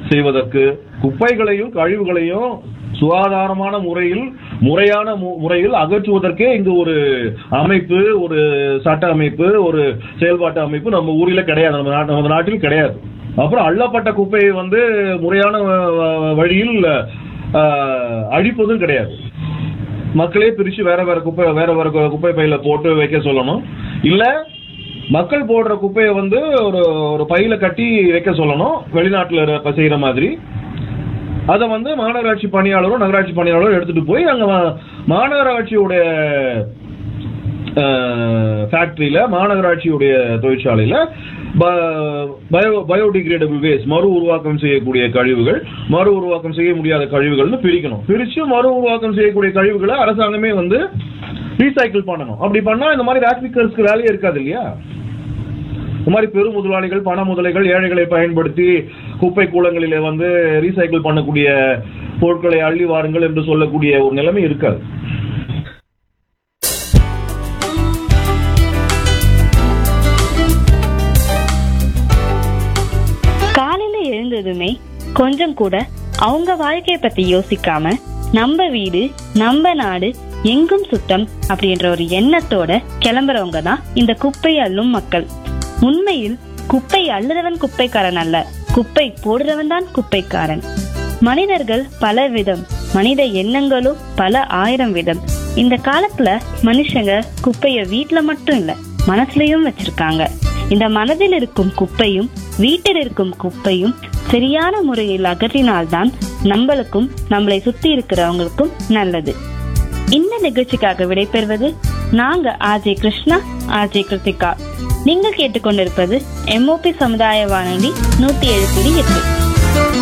செய்வதற்கு குப்பைகளையும் கழிவுகளையும் சுகாதாரமான முறையில் முறையான மு- முறையில் அகற்றுவதற்கே இங்கு ஒரு அமைப்பு ஒரு சட்ட அமைப்பு ஒரு செயல்பாட்டு அமைப்பு நம்ம ஊரில் கிடையாது நம்ம நாட்டு நம்ம நாட்டில் கிடையாது அப்புறம் அள்ளப்பட்ட குப்பையை வந்து முறையான அஹ், வழியில் அஹ், அழிப்பதும் கிடையாது மக்களே பிரிச்சு வேற வேற குப்பை வேற வேற கு- குப்பை பையில போட்டு வைக்க சொல்லணும் இல்ல மக்கள் போடுற குப்பையை வந்து ஒரு ஒரு பையில கட்டி வைக்க சொல்லணும் வெளிநாட்டுல இருக்க செய்யற மாதிரி அதை வந்து மாநகராட்சி பணியாளரும் நகராட்சி பணியாளரும் எடுத்துட்டு போய் அங்க மா- மாநகராட்சியுடைய ஃபேக்டரியில மாநகராட்சியுடைய தொழிற்சாலையில பயோ பயோடிகிரேடபிள் வேஸ்ட் மறு உருவாக்கம் செய்யக்கூடிய கழிவுகள் மறு உருவாக்கம் செய்ய முடியாத கழிவுகள்னு பிரிக்கணும் பிரிச்சு மறு உருவாக்கம் செய்யக்கூடிய கழிவுகளை அரசாங்கமே வந்து ரீசைக்கிள் பண்ணணும் அப்படி பண்ணா இந்த மாதிரி ராக்னிக்கர்ஸ்க்கு வேலையே இருக்காது இல்லையா இந்த மாதிரி பெரு முதலாளிகள் பண முதலைகள் ஏழைகளை பயன்படுத்தி குப்பை கூலங்களிலே வந்து ரீசைக்கிள் பண்ணக்கூடிய பொருட்களை அள்ளி வாருங்கள் என்று சொல்லக்கூடிய ஒரு நிலைமை இருக்காது காலையில எழுந்ததுமே கொஞ்சம் கூட அவங்க வாழ்க்கைய பத்தி யோசிக்காம நம்ம வீடு நம்ம நாடு எங்கும் சுத்தம் அப்படின்ற ஒரு எண்ணத்தோட கிளம்புறவங்க தான் இந்த குப்பை அள்ளும் மக்கள் உண்மையில் குப்பை அள்ளுறவன் குப்பைக்காரன் அல்ல குப்பை போடுறவன் தான் குப்பைக்காரன் மனிதர்கள் பல விதம் மனித எண்ணங்களும் பல ஆயிரம் விதம் இந்த காலத்துல மனுஷங்க குப்பைய வீட்ல மட்டும் இல்ல மனசுலயும் வச்சிருக்காங்க இந்த மனதில் இருக்கும் குப்பையும் வீட்டில் இருக்கும் குப்பையும் சரியான முறையில் அகற்றினால்தான் நம்மளுக்கும் நம்மளை சுத்தி இருக்கிறவங்களுக்கும் நல்லது இந்த நிகழ்ச்சிக்காக விடைபெறுவது நாங்க ஆர்ஜே கிருஷ்ணா ஆர்ஜே கிருத்திகா நீங்கள் கேட்டுக்கொண்டிருப்பது எம்ஓபி சமுதாய வானொலி நூத்தி ஏழு புள்ளி எட்டு